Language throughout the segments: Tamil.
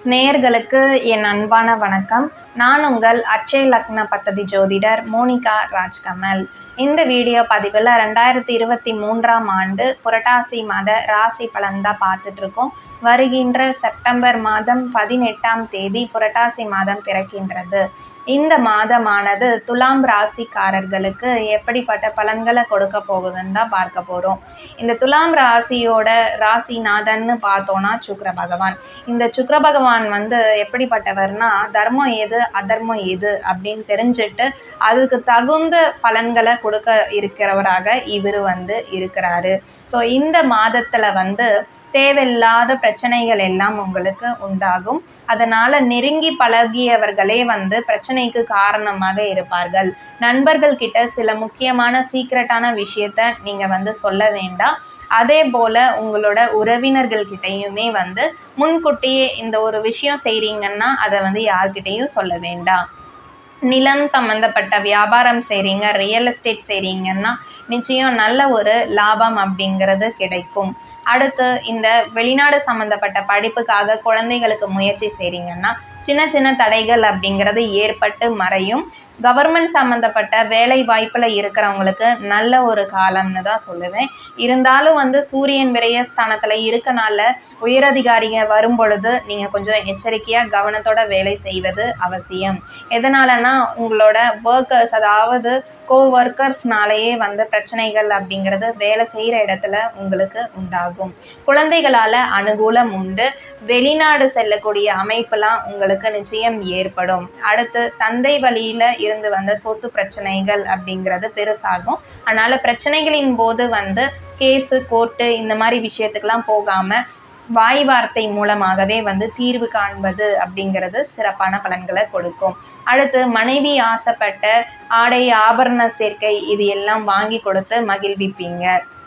நேயர்களுக்கு என் அன்பான வணக்கம் நான் உங்கள் அட்சய லக்ன பத்ததி ஜோதிடர் மோனிகா ராஜ்கமல் இந்த வீடியோ பதிவில் ரெண்டாயிரத்தி இருபத்தி மூன்றாம் ஆண்டு புரட்டாசி மாத ராசி பலன் தான் பார்த்துட்டு இருக்கோம் வருகின்ற செப்டம்பர் மாதம் பதினெட்டாம் தேதி புரட்டாசி மாதம் பிறக்கின்றது இந்த மாதமானது துலாம் ராசிக்காரர்களுக்கு எப்படிப்பட்ட பலன்களை கொடுக்க போகுதுன்னு தான் பார்க்க போகிறோம் இந்த துலாம் ராசியோட ராசிநாதன்னு பார்த்தோன்னா சுக்ர பகவான் இந்த சுக்ர பகவான் வந்து எப்படிப்பட்டவர்னா தர்மம் எது அதர்மம் எது அப்படின்னு தெரிஞ்சுட்டு அதுக்கு தகுந்த பலன்களை கொடுக்க இருக்கிறவராக இவர் வந்து இருக்கிறாரு ஸோ இந்த மாதத்தில் வந்து தேவையில்லாத பிரச்சனைகள் எல்லாம் உங்களுக்கு உண்டாகும் அதனால நெருங்கி பழகியவர்களே வந்து பிரச்சனைக்கு காரணமாக இருப்பார்கள் நண்பர்கள் கிட்ட சில முக்கியமான சீக்ரெட்டான விஷயத்த நீங்க வந்து சொல்ல வேண்டாம் அதே போல உங்களோட உறவினர்கள் கிட்டயுமே வந்து முன்கூட்டியே இந்த ஒரு விஷயம் செய்றீங்கன்னா அதை வந்து யார்கிட்டயும் சொல்ல வேண்டாம் நிலம் சம்மந்தப்பட்ட வியாபாரம் செய்கிறீங்க ரியல் எஸ்டேட் செய்கிறீங்கன்னா நிச்சயம் நல்ல ஒரு லாபம் அப்படிங்கிறது கிடைக்கும் அடுத்து இந்த வெளிநாடு சம்மந்தப்பட்ட படிப்புக்காக குழந்தைகளுக்கு முயற்சி செய்கிறீங்கன்னா சின்ன சின்ன தடைகள் அப்படிங்கிறது ஏற்பட்டு மறையும் கவர்மெண்ட் சம்மந்தப்பட்ட வேலை வாய்ப்பில் இருக்கிறவங்களுக்கு நல்ல ஒரு காலம்னு தான் சொல்லுவேன் இருந்தாலும் வந்து சூரியன் விரயஸ்தானத்தில் இருக்கனால உயரதிகாரிங்க வரும் பொழுது நீங்கள் கொஞ்சம் எச்சரிக்கையாக கவனத்தோட வேலை செய்வது அவசியம் எதனாலனா உங்களோட ஒர்க்கர்ஸ் அதாவது கோ ஒர்க்கர்ஸ்னாலேயே வந்து பிரச்சனைகள் அப்படிங்கிறது வேலை செய்கிற இடத்துல உங்களுக்கு உண்டாகும் குழந்தைகளால் அனுகூலம் உண்டு வெளிநாடு செல்லக்கூடிய அமைப்பெல்லாம் உங்களுக்கு நிச்சயம் ஏற்படும் அடுத்து தந்தை வழியில் இருந்து வந்த சொத்து பிரச்சனைகள் அப்படிங்கிறது பெருசாகும் அதனால் பிரச்சனைகளின் போது வந்து கேஸு கோர்ட்டு இந்த மாதிரி விஷயத்துக்கெல்லாம் போகாமல் வாய் வார்த்தை மூலமாகவே வந்து தீர்வு காண்பது அப்படிங்கிறது சிறப்பான பலன்களை கொடுக்கும் அடுத்து மனைவி ஆசைப்பட்ட ஆடை ஆபரண சேர்க்கை இது எல்லாம் வாங்கி கொடுத்து மகிழ்விப்பீங்க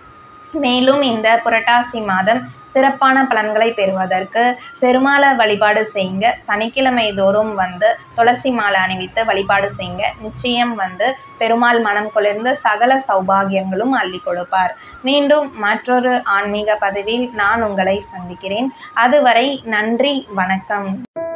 மேலும் இந்த புரட்டாசி மாதம் சிறப்பான பலன்களை பெறுவதற்கு பெருமாளை வழிபாடு செய்யுங்க சனிக்கிழமை தோறும் வந்து துளசி மாலை அணிவித்து வழிபாடு செய்யுங்க நிச்சயம் வந்து பெருமாள் மனம் குளிர்ந்து சகல சௌபாகியங்களும் அள்ளி கொடுப்பார் மீண்டும் மற்றொரு ஆன்மீக பதிவில் நான் உங்களை சந்திக்கிறேன் அதுவரை நன்றி வணக்கம்